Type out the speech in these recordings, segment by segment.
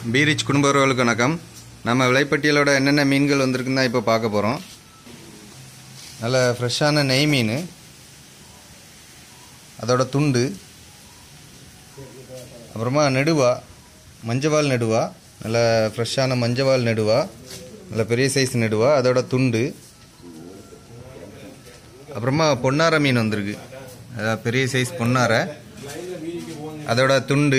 பீரிச் குடும்ப உறவுகளுக்கு வணக்கம் நம்ம விலைப்பட்டியலோட என்னென்ன மீன்கள் வந்திருக்குன்னு தான் இப்போ பார்க்க போகிறோம் நல்ல ஃப்ரெஷ்ஷான நெய் மீன் அதோட துண்டு அப்புறமா நெடுவா மஞ்சவால் நெடுவா நல்ல ஃப்ரெஷ்ஷான மஞ்சவால் நெடுவா நல்ல பெரிய சைஸ் நெடுவா அதோட துண்டு அப்புறமா பொன்னார மீன் வந்திருக்கு அதாவது பெரிய சைஸ் பொன்னாரை அதோட துண்டு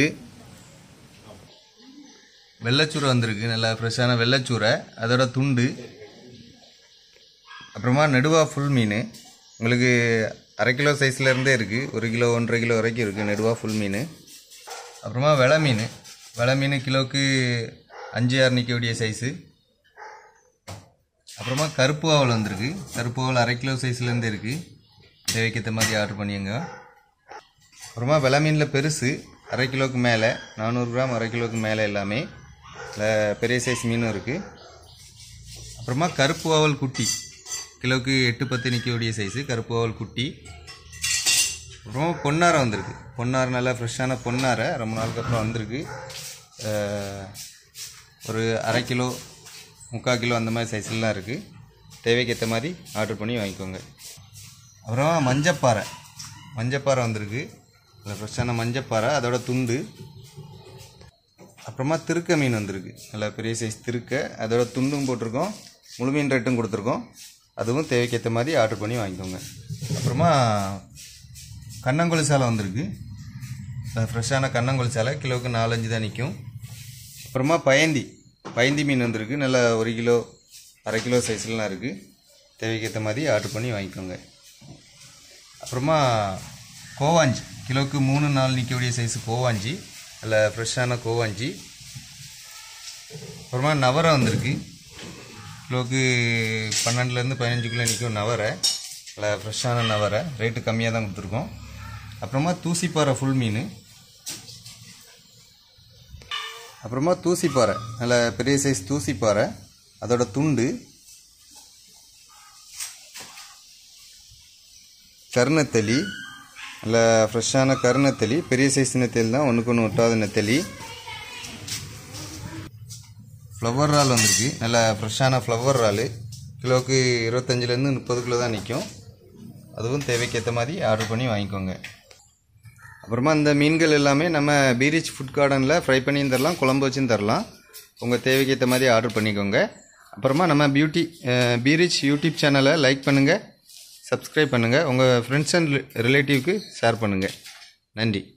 வெள்ளைச்சூரை வந்திருக்கு நல்லா ஃப்ரெஷ்ஷான வெள்ளைச்சூரை அதோட துண்டு அப்புறமா நெடுவா ஃபுல் மீன் உங்களுக்கு அரை கிலோ சைஸ்லேருந்தே இருக்குது ஒரு கிலோ ஒன்றரை கிலோ வரைக்கும் இருக்குது நெடுவா ஃபுல் மீன் அப்புறமா வெலை மீன் வெலை மீன் கிலோவுக்கு அஞ்சு ஆறு நிற்கக்கூடிய சைஸு அப்புறமா கருப்பு ஆவல் வந்திருக்கு கருப்பு ஆவல் அரை கிலோ சைஸ்லேருந்தே இருக்குது தேவைக்கு ஏற்ற மாதிரி ஆர்டர் பண்ணிங்க அப்புறமா வெலை மீனில் பெருசு அரை கிலோவுக்கு மேலே நானூறு கிராம் அரை கிலோவுக்கு மேலே எல்லாமே இல்லை பெரிய சைஸ் மீனும் இருக்குது அப்புறமா கருப்பு ஆவல் குட்டி கிலோவுக்கு எட்டு பத்து நிற்கக்கூடிய சைஸு கருப்பு ஆவல் குட்டி அப்புறமா பொன்னாரை வந்திருக்கு பொன்னார் நல்லா ஃப்ரெஷ்ஷான பொன்னாரை ரொம்ப நாளுக்கு அப்புறம் வந்திருக்கு அஹ், ஒரு அரை கிலோ முக்கால் கிலோ அந்த மாதிரி சைஸ்லாம் இருக்குது தேவைக்கு ஏற்ற மாதிரி ஆர்டர் பண்ணி வாங்கிக்கோங்க அப்புறமா மஞ்சப்பாறை மஞ்சப்பாறை வந்திருக்கு நல்ல ஃப்ரெஷ்ஷான மஞ்சப்பாறை அதோட துண்டு அப்புறமா திருக்க மீன் வந்திருக்கு நல்ல பெரிய சைஸ் திருக்க அதோட துண்டும் போட்டிருக்கோம் முழு மீன் ரேட்டும் கொடுத்துருக்கோம் அதுவும் தேவைக்கேற்ற மாதிரி ஆர்டர் பண்ணி வாங்கிக்கோங்க அப்புறமா கண்ணங்கொழி சாலை வந்திருக்கு நல்ல ஃப்ரெஷ்ஷான கண்ணங்கொழி சாலை கிலோவுக்கு நாலஞ்சு தான் நிற்கும் அப்புறமா பயந்தி பயந்தி மீன் வந்திருக்கு நல்ல ஒரு கிலோ அரை கிலோ சைஸ்லாம் இருக்குது தேவைக்கேற்ற மாதிரி ஆர்டர் பண்ணி வாங்கிக்கோங்க அப்புறமா கோவாஞ்சி கிலோவுக்கு மூணு நாள் நிற்கக்கூடிய சைஸு கோவாஞ்சி நல்ல ஃப்ரெஷ்ஷான கோவாஞ்சி அப்புறமா நவரை வந்திருக்கு கிலோவுக்கு பன்னெண்டுலேருந்து பதினஞ்சு கிலோ நிற்கும் நவரை நல்ல ஃப்ரெஷ்ஷான நவரை ரேட்டு கம்மியாக தான் கொடுத்துருக்கோம் அப்புறமா தூசிப்பாறை ஃபுல் மீன் அப்புறமா தூசிப்பாறை நல்ல பெரிய சைஸ் தூசிப்பாறை அதோட துண்டு கருணத்தளி நல்ல ஃப்ரெஷ்ஷான கருணத்தளி பெரிய சைஸ் நெத்தலி தான் ஒன்றுக்கு ஒன்று ஒட்டாத நெத்தலி ஃப்ளவர் இறால் வந்திருக்கு நல்ல ஃப்ரெஷ்ஷான ஃப்ளவர் இறால் கிலோவுக்கு இருபத்தஞ்சிலேருந்து முப்பது கிலோ தான் நிற்கும் அதுவும் தேவைக்கேற்ற மாதிரி ஆர்டர் பண்ணி வாங்கிக்கோங்க அப்புறமா இந்த மீன்கள் எல்லாமே நம்ம பீரிச் ஃபுட் கார்டனில் ஃப்ரை பண்ணியும் தரலாம் குழம்பு வச்சும் தரலாம் உங்கள் தேவைக்கு ஏற்ற மாதிரி ஆர்டர் பண்ணிக்கோங்க அப்புறமா நம்ம பியூட்டி பீரிச் யூடியூப் சேனலை லைக் பண்ணுங்கள் சப்ஸ்கிரைப் பண்ணுங்கள் உங்கள் ஃப்ரெண்ட்ஸ் அண்ட் ரிலேட்டிவ்க்கு ஷேர் பண்ணுங்கள் நன்றி